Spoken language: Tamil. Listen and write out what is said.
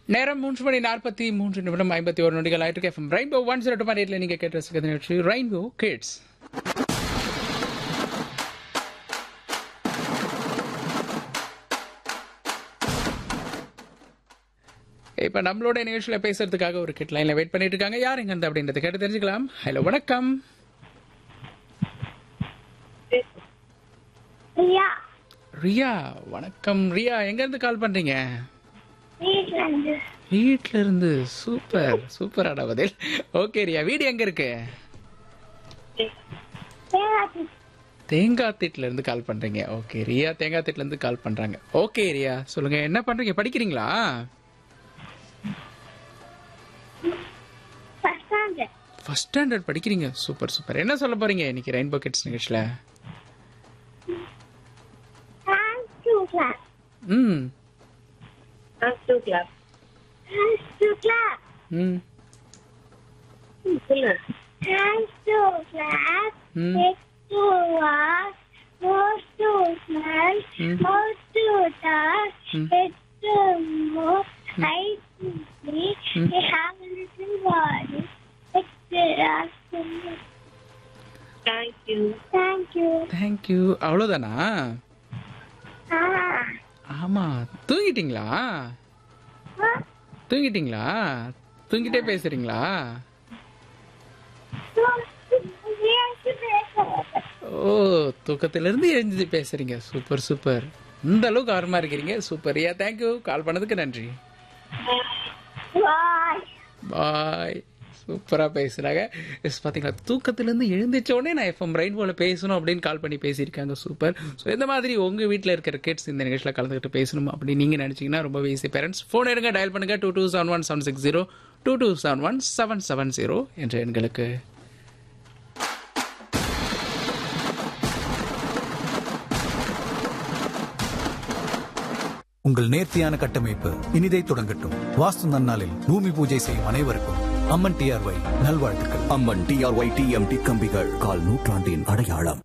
நேரம் மூன்று மணி நாற்பத்தி மூன்று நிமிடம் ஐம்பத்தி ஒரு நொடிகள் ஆயிட்டு F M rainbow one zero two எயிட்ல நீங்க கேட்டு ரசிக்கிறது நிகழ்ச்சி ரெயின்போ கிட்ஸ் இப்ப நம்மளோட நிகழ்ச்சியில பேசுறதுக்காக ஒரு கிட் லைன்ல வெயிட் பண்ணிட்டு இருக்காங்க யார் எங்க இருந்து அப்படின்றத கேட்டு தெரிஞ்சுக்கலாம் ஹலோ வணக்கம் ரியா ரியா வணக்கம் ரியா எங்க இருந்து கால் பண்றீங்க வீட்ல இருந்து வீட்ல இருந்து சூப்பர் சூப்பரான பதில் ஓகே ரியா வீடு எங்க இருக்கு தேங்காய் தேங்காய் திட்டுல இருந்து கால் பண்றீங்க ஓகே ரியா தேங்காய் திட்டுல இருந்து கால் பண்றாங்க ஓகே ரியா சொல்லுங்க என்ன பண்றீங்க படிக்கிறீங்களா ஃபர்ஸ்ட் ஸ்டாண்டர்ட் ஃபர்ஸ்ட் ஸ்டாண்டர்ட் படிக்கிறீங்க சூப்பர் சூப்பர் என்ன சொல்ல போறீங்க இன்னைக்கு ரெயின்போ கிட்ஸ் நிகழ்ச்சியில தேங்க்ஸ் டு கிளாஸ் ம் thanks to class thanks to class ம் சொல்லு தேங்க்ஸ் டு கிளாஸ் ம் Next to walk, nose to smell, Hmm. mouth to touch, Hmm. head to move, eyes to see, Hmm. they have a little body, legs to ask to move. Thank you. Thank you. Thank you அவ்வளோதானா Ah. ஆமா தூங்கிட்டீங்களா Huh? தூங்கிட்டீங்களா தூங்கிட்டே பேசுறீங்களா So, we have to break up. ஓ தூக்கத்துல இருந்து எழுந்து பேசுறீங்க சூப்பர் சூப்பர் இந்த அளவுக்கு ஆர்வமா இருக்கிறீங்க சூப்பர் யா தேங்க்யூ கால் பண்ணதுக்கு நன்றி Bye. பாய் சூப்பரா பேசுறாங்க எஸ் பாத்தீங்களா தூக்கத்துல இருந்து எழுந்திரிச்ச உடனே நான் எஃப்எம் ரெயின்போல பேசணும் அப்படின்னு கால் பண்ணி பேசியிருக்காங்க சூப்பர் ஸோ இந்த மாதிரி உங்க வீட்டில் இருக்கிற கிட்ஸ் இந்த நிகழ்ச்சியில் கலந்துக்கிட்டு பேசணும் அப்படின்னு நீங்க நினைச்சீங்கன்னா ரொம்ப ஈஸி பேரண்ட்ஸ் ஃபோன் எடுங்க டயல் பண்ணுங்க two two seven one seven six zero two two seven one seven seven zero என்ற எண்களுக்கு உங்கள் நேர்த்தியான கட்டமைப்பு இனிதை தொடங்கட்டும் வாஸ்து நன்னாளில் பூமி பூஜை செய்யும் அனைவருக்கும் அம்மன் டிஆர்ஒய் நல்வாழ்த்துக்கள் அம்மன் டிஆர்ஒய் டிஎம்டி கம்பிகள் கால் நூற்றாண்டின் அடையாளம்